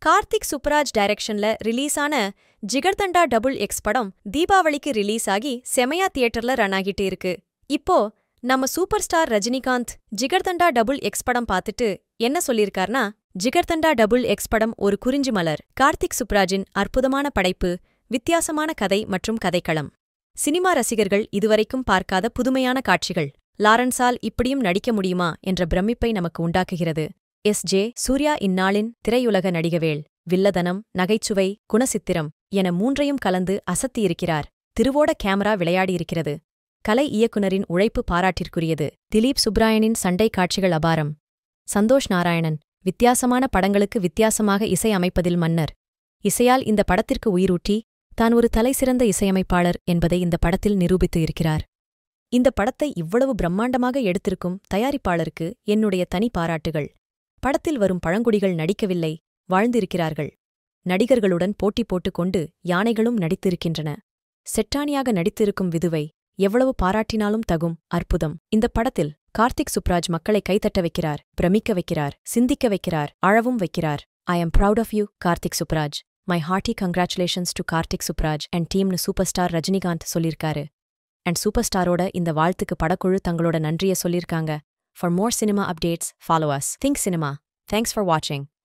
கார்த்திக் சுப்ராஜ் டைரக்ஷன்ல ரிலீஸ் ஆன jigarthanda double X படம் தீபாவளிக்கு ரிலீஸ் ஆகி செமையா தியேட்டர்ல ரன் ஆகிட்டு இருக்கு இப்போ நம்ம super star Rajinikanth Jigarthanda double X படம் பார்த்துட்டு என்ன சொல்லியிருக்கார்னா ஜிகர்தண்டா டபுள் எக்ஸ் படம் ஒரு குறிஞ்சி மலர் கார்த்திக் சுப்ராஜின் அற்புதமான படைப்பு வித்தியாசமான கதை மற்றும் கதைக்களம் சினிமா ரசிகர்கள் இதுவரைக்கும் பார்க்காத புதுமையான காட்சிகள் லாரன்ஸால் இப்படியும் நடிக்க முடியுமா என்ற பிரமிப்பை நமக்கு உண்டாக்குகிறது எஸ் ஜே சூர்யா இந்நாளின் திரையுலக நடிகவேள் வில்லதனம் நகைச்சுவை குணசித்திரம் என மூன்றையும் கலந்து அசத்தியிருக்கிறார் திருவோட கேமரா விளையாடியிருக்கிறது கலை இயக்குனரின் உழைப்பு பாராட்டிற்குரியது திலீப் சுப்ராயனின் சண்டை காட்சிகள் அபாரம் சந்தோஷ் நாராயணன் வித்தியாசமான படங்களுக்கு வித்தியாசமாக இசை அமைப்பதில் மன்னர் இசையால் இந்த படத்திற்கு உயிரூட்டி தான் ஒரு தலைசிறந்த இசையமைப்பாளர் என்பதை இந்த படத்தில் நிரூபித்து இருக்கிறார் இந்த படத்தை இவ்வளவு பிரம்மாண்டமாக எடுத்திருக்கும் தயாரிப்பாளருக்கு என்னுடைய தனி பாராட்டுகள் படத்தில் வரும் பழங்குடிகள் நடிக்கவில்லை வாழ்ந்திருக்கிறார்கள் நடிகர்களுடன் போட்டி போட்டுக் கொண்டு யானைகளும் நடித்திருக்கின்றன செட்டானியாக நடித்திருக்கும் விதுவை எவ்வளவு பாராட்டினாலும் தகும் அற்புதம் இந்த படத்தில் கார்த்திக் சுப்ராஜ் மக்களை கைத்தட்ட வைக்கிறார் பிரமிக்க வைக்கிறார் சிந்திக்க வைக்கிறார் அழவும் வைக்கிறார் I am proud of you Karthik Subbaraj my hearty congratulations to Karthik Subbaraj and டீம்னு சூப்பர் ஸ்டார் ரஜினிகாந்த் சொல்லியிருக்காரு அண்ட் சூப்பர் ஸ்டாரோட இந்த வாழ்த்துக்கு படக்குழு தங்களோட நன்றிய சொல்லியிருக்காங்க for more cinema updates follow us Think Cinema thanks for வாட்சிங்